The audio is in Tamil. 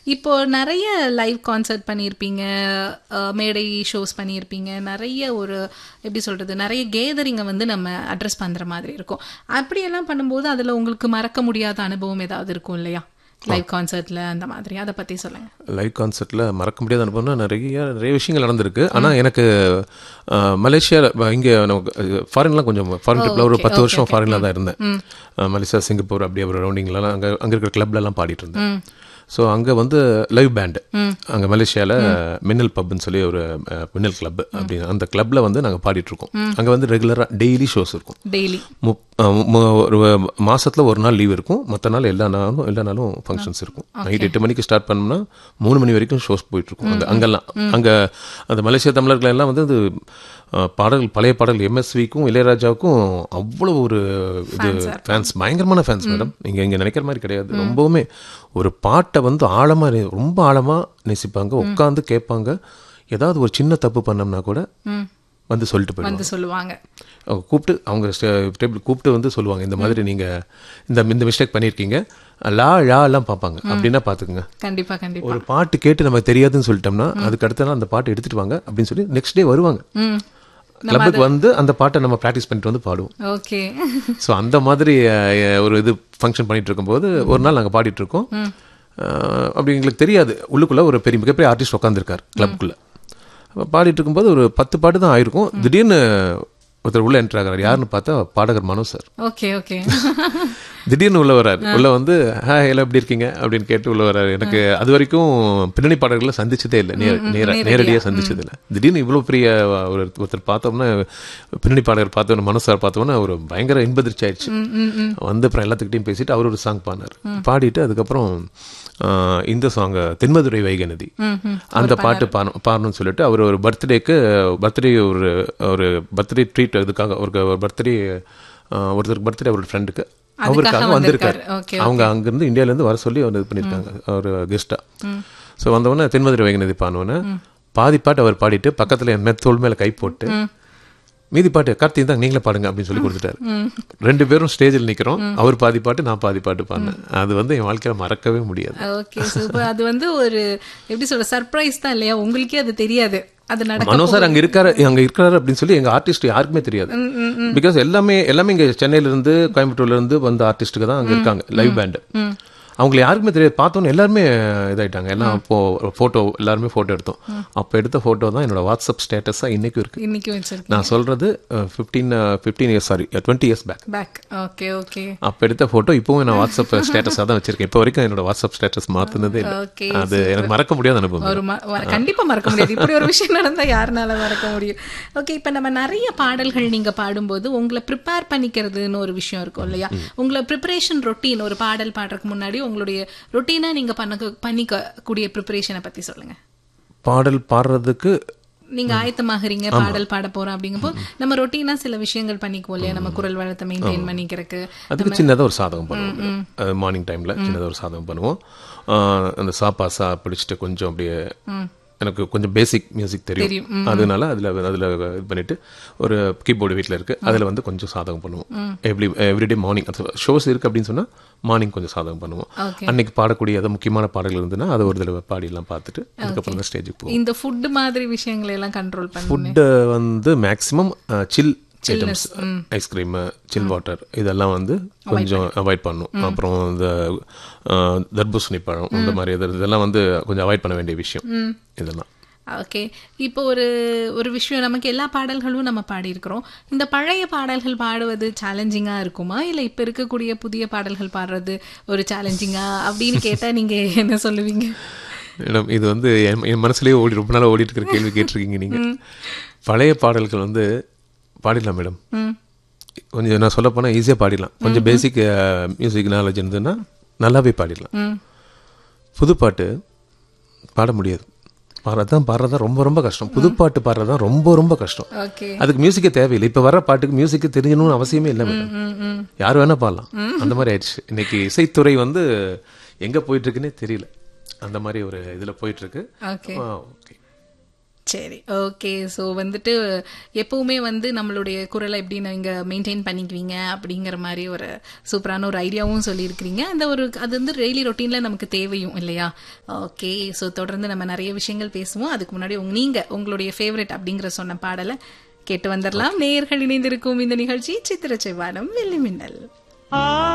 இப்போ நிறைய லைவ் கான்சர்ட் பண்ணியிருப்பீங்க அஹ், மேடை ஷோஸ் பண்ணியிருப்பீங்க நிறைய ஒரு எப்படி சொல்றது நிறைய கேதரிங்கை வந்து நம்ம அட்ரஸ் பண்ற மாதிரி இருக்கும் அப்படியெல்லாம் பண்ணும்போது அதுல உங்களுக்கு மறக்க முடியாத அனுபவம் ஏதாவது இருக்கும் இல்லையா லைவ் கான்சர்ட்ல அந்த மாதிரி அதை பத்தி சொல்லுங்க லைவ் கான்சர்ட்டில் மறக்க முடியாத அனுபவம்னா நிறைய நிறைய விஷயங்கள் நடந்திருக்கு ஆனால் எனக்கு அஹ், மலேசியா இங்கே ஃபாரின்லாம் கொஞ்சம் ஃபாரின் ட்ரிப்பில் ஒரு பத்து வருஷம் ஃபாரினில் தான் இருந்தேன் அஹ், மலேசியா சிங்கப்பூர் அப்படியே ஒரு ரவுண்டிங்லாம் அங்கே அங்கே இருக்கிற கிளப்லலாம் பாடிட்டு இருந்தேன் ஸோ அங்கே வந்து லைவ் பேண்டு அங்கே மலேசியாவில் மின்னல் பப்னு சொல்லி ஒரு அஹ், மின்னல் கிளப் அப்படின்னு அந்த கிளப்பில் வந்து நாங்கள் பாடிட்டு இருக்கோம் அங்கே வந்து ரெகுலராக டெய்லி ஷோஸ் இருக்கும் டெய்லி முப் அஹ் மு- ஒரு மாசத்துல ஒரு நாள் லீவ் இருக்கும் மற்ற நாள் எல்லா நாளும் எல்லா நாளும் ஃபங்க்ஷன்ஸ் இருக்கும் நைட் எட்டு மணிக்கு ஸ்டார்ட் பண்ணோம்னா மூணு மணி வரைக்கும் ஷோஸ் போயிட்டு இருக்கும் அங்கே அங்கெல்லாம் அங்கே அந்த மலேசிய தமிழர்கள் எல்லாம் வந்து அது அஹ், பாடல்கள் பழைய பாடல் எம்எஸ்விக்கும் இளையராஜாவுக்கும் அவ்வளோ ஒரு இது ஃபேன்ஸ் பயங்கரமான ஃபேன்ஸ் மேடம் நீங்கள் இங்கே நினைக்கிற மாதிரி கிடையாது ரொம்பவுமே ஒரு பாட்டை வந்து ஆழமாக ரொம்ப ஆழமாக நேசிப்பாங்க உட்காந்து கேட்பாங்க ஏதாவது ஒரு சின்ன தப்பு பண்ணோம்னா கூட வந்து சொல்லிட்டு போயிடுவாங்க வந்து சொல்லுவாங்க அவங்க கூப்பிட்டு அவங்க டேபிள் கூப்பிட்டு வந்து சொல்லுவாங்க இந்த மாதிரி நீங்க இந்த இந்த மிஸ்டேக் பண்ணியிருக்கீங்க லா ழா எல்லாம் பார்ப்பாங்க அப்படின்னா பார்த்துக்குங்க கண்டிப்பா கண்டிப்பா ஒரு பாட்டு கேட்டு நமக்கு தெரியாதுன்னு சொல்லிட்டோம்னா அதுக்கு அடுத்த நாள் அந்த பாட்டை எடுத்துட்டு வாங்க அப்படின்னு சொல்லி நெக்ஸ்ட் டே வருவாங்க ம் கிளப்புக்கு வந்து அந்த பாட்டை நம்ம ப்ராக்டிஸ் பண்ணிட்டு வந்து பாடுவோம் ஓகே ஸோ அந்த மாதிரி அஹ், ஒரு இது ஃபங்க்ஷன் பண்ணிட்டு இருக்கும்போது ஒரு நாள் நாங்கள் பாடிட்டு இருக்கோம் அஹ், அப்படி எங்களுக்கு தெரியாது உள்ளுக்குள்ள ஒரு பெரிய மிகப்பெரிய ஆர்டிஸ்ட் உட்காந்துருக்கார் கிளப்புக்குள்ள அப்ப பாடிட்டு இருக்கும்போது ஒரு பத்து பாட்டு தான் ஆயிருக்கும் திடீர்னு ஒருத்தர் உள்ள என்ட்ரு ஆகிறார் யாருன்னு பார்த்தா பாடகர் மனோ சார் ஓகே ஓகே திடீர்னு உள்ள வராரு உள்ள வந்து ஹாய் எல்லாம் எப்படி இருக்கீங்க அப்படின்னு கேட்டு உள்ள வராரு எனக்கு அது வரைக்கும் பின்னணி பாடல்களை சந்திச்சதே இல்லை நேர நேர நேரடியாக சந்திச்சது இல்லை திடீர்னு இவ்வளோ பெரிய ஒரு ஒருத்தர் பார்த்தோம்னா பின்னணி பாடகர் பார்த்தோம்னா மனசார் பார்த்தோம்னா ஒரு பயங்கர இன்பதிர்ச்சி ஆயிடுச்சு வந்து அப்புறம் எல்லாத்துக்கிட்டையும் பேசிட்டு அவர் ஒரு சாங் பாடினார் பாடிட்டு அதுக்கப்புறம் ஆஹ், இந்த சாங் தென்மதுரை வைகநதி அந்த பாட்டு பாடணும் பாடணும்னு சொல்லிட்டு அவர் ஒரு பர்த்டேக்கு பர்த்டே ஒரு ஒரு பர்த்டே ட்ரீட் இதுக்காக ஒரு பர்த்டே ஒருத்தருக்கு பர்த்டே அவரோட ஃப்ரெண்டுக்கு அவருக்காக வந்திருக்காரு ஓகே அவங்க அங்கிருந்து இந்தியால இருந்து வர சொல்லி அவர் இது பண்ணியிருக்காங்க ஒரு கெஸ்டா ஸோ வந்தவொடனே தென்மதுரை வைகநதி பாடினோடனே பாதி பாட்டு அவர் பாடிட்டு பக்கத்துல என் மெத்தோல் மேல கை போட்டு மீதி பாட்டு கார்த்தி தான் நீங்களே பாடுங்க அப்படின்னு சொல்லி கொடுத்துட்டாரு ரெண்டு பேரும் ஸ்டேஜில் நிக்கிறோம் அவர் பாதி பாட்டு நான் பாதி பாட்டு பாடினேன் அது வந்து என் வாழ்க்கையில மறக்கவே முடியாது ஓகே சூப்பர் அது வந்து ஒரு எப்படி சொல்ற சர்ப்ரைஸ் தான் இல்லையா உங்களுக்கே அது தெரியாது அது நடக்க மனோ சார் அங்க இருக்காரு அங்க இருக்காரு அப்படின்னு சொல்லி எங்க ஆர்டிஸ்ட் யாருக்குமே தெரியாது பிகாஸ் எல்லாமே எல்லாமே இங்க சென்னையில இருந்து கோயம்புத்தூர்ல இருந்து வந்த ஆர்டிஸ்ட்டுக்கு தான் அங்க இருக்காங்க லைவ் பேண்ட் அவங்களை யாருக்குமே தெரியாது பார்த்தோன்னே எல்லாருமே இதாயிட்டாங்க எல்லாம் இப்போ ஃபோட்டோ எல்லாருமே ஃபோட்டோ எடுத்தோம் அப்போ எடுத்த ஃபோட்டோ தான் என்னோட வாட்ஸ்அப் ஸ்டேட்டஸாக இன்னைக்கும் இருக்கு இன்னைக்கு வச்சிருக்கேன் நான் சொல்றது fifteen fifteen years sorry twenty years back back okay okay அப்போ எடுத்த ஃபோட்டோ இப்போவும் நான் வாட்ஸ்அப் ஸ்டேட்டஸாக தான் வச்சிருக்கேன் இப்போ வரைக்கும் என்னோட வாட்ஸ்அப் ஸ்டேட்டஸ் மாற்றினதே இல்லை ஓகே அது எனக்கு மறக்க முடியாத அனுபவம் ஒரு ம- வ- கண்டிப்பா மறக்க முடியாது இப்படி ஒரு விஷயம் நடந்தா யாருனால மறக்க முடியும் ஓகே இப்ப நம்ம நிறைய பாடல்கள் நீங்க பாடும்போது உங்களை ப்ரிப்பேர் பண்ணிக்கிறதுன்னு ஒரு விஷயம் இருக்கும் இல்லையா உங்களை ப்ரிப்பரேஷன் ரொட்டீன் ஒரு பாடல் பாடுறதுக்கு முன்னாடி உங்களுடைய ரொட்டீனா நீங்க பண்ண பண்ணிக்க கூடிய ப்ரிப்பரேஷனை பத்தி சொல்லுங்க பாடல் பாடுறதுக்கு நீங்க ஆயத்தமாகறீங்க பாடல் பாட போறோம் அப்படிங்கும்போது நம்ம ரொட்டீனா சில விஷயங்கள் பண்ணிக்குவோம் இல்லையா நம்ம குரல் வளத்தை மெயின்டைன் பண்ணிக்கிறதுக்கு அதுக்கு சின்னதாக ஒரு சாதகம் பண்ணுவோம் மார்னிங் டைமில் சின்னதாக ஒரு சாதகம் பண்ணுவோம் ஆஹ் அந்த சாப்பா சா பிடிச்சிட்டு கொஞ்சம் அப்படியே எனக்கு கொஞ்சம் பேசிக் மியூசிக் தெரியும் அதனால அதில் அதில் இது பண்ணிட்டு ஒரு கீபோர்டு வீட்டில் இருக்கு அதில் வந்து கொஞ்சம் சாதகம் பண்ணுவோம் எவ்ரி எவ்ரிடே மார்னிங் ஷோஸ் இருக்கு அப்படின்னு சொன்னா மார்னிங் கொஞ்சம் சாதகம் பண்ணுவோம் Okay. அன்னைக்கு பாடக்கூடிய ஏதாவது முக்கியமான பாடல்கள் இருந்ததுன்னா அதை ஒரு தடவை பாடிலாம் பார்த்துட்டு அதுக்கப்புறம் தான் ஸ்டேஜுக்கு போவோம் இந்த ஃபுட் மாதிரி விஷயங்களை எல்லாம் கண்ட்ரோல் பண்ணு ஃபுட்டு வந்து maximum chill items ice cream chill water இதெல்லாம் வந்து கொஞ்சம் அவாய்ட் பண்ணும் அப்புறம் இந்த அஹ், தர்பூசணி பழம் இந்த மாதிரி இது- இதெல்லாம் வந்து கொஞ்சம் அவாய்ட் பண்ண வேண்டிய விஷயம் இதெல்லாம் ஓகே இப்போ ஒரு ஒரு விஷயம் நமக்கு எல்லா பாடல்களும் நம்ம பாடியிருக்கிறோம் இந்த பழைய பாடல்கள் பாடுவது சேலஞ்சிங்கா இருக்குமா இல்ல இப்ப இருக்கக்கூடிய புதிய பாடல்கள் பாடுறது ஒரு சேலஞ்சிங்கா அப்படின்னு கேட்டா நீங்க என்ன சொல்லுவீங்க மேடம் இது வந்து என் என் மனசுலயே ஓடி ரொம்ப நாளாக ஓடிட்டு இருக்கிற கேள்வி கேட்டிருக்கீங்க நீங்க பழைய பாடல்கள் வந்து பாடிடலாம் மேடம் ம் கொஞ்சம் நான் சொல்ல போனால் ஈஸியாக பாடிடலாம் கொஞ்சம் பேசிக் மியூசிக் நாலேஜ் இருந்ததுன்னா நல்லாவே பாடிடலாம் ம் புது பாட்டு பாட முடியாது பாடுறதான் பாடுறதா ரொம்ப ரொம்ப கஷ்டம் புது பாட்டு பாடுறதா ரொம்ப ரொம்ப கஷ்டம் ஓகே அதுக்கு மியூசிக்கே தேவையில்லை இப்ப வர பாட்டுக்கு மியூசிக்கு தெரியணும்னு அவசியமே இல்லை மேடம் ம் ம் யார் வேணா பாடலாம் அந்த மாதிரி ஆயிடுச்சு இன்னைக்கு இசைத்துறை வந்து எங்க போயிட்டு இருக்குன்னே தெரியல அந்த மாதிரி ஒரு இதுல போயிட்டு இருக்கு ஓகே ஆ, ஓகே சரி ஓகே ஸோ வந்துட்டு எப்பவுமே வந்து நம்மளுடைய குரலை எப்படி நீங்கள் மெயின்டைன் பண்ணிக்குவீங்க அப்படிங்கிற மாதிரி ஒரு சூப்பரான ஒரு ஐடியாவும் சொல்லியிருக்கிறீங்க அந்த ஒரு அது வந்து டெய்லி ரொட்டீனில் நமக்கு தேவையும் இல்லையா ஓகே ஸோ தொடர்ந்து நம்ம நிறைய விஷயங்கள் பேசுவோம் அதுக்கு முன்னாடி உங்க நீங்கள் உங்களுடைய ஃபேவரட் அப்படிங்கிற சொன்ன பாடலை கேட்டு வந்துடலாம் நேயர்கள் இணைந்திருக்கும் இந்த நிகழ்ச்சி சித்திர செவ்வானம் வெள்ளி மின்னல்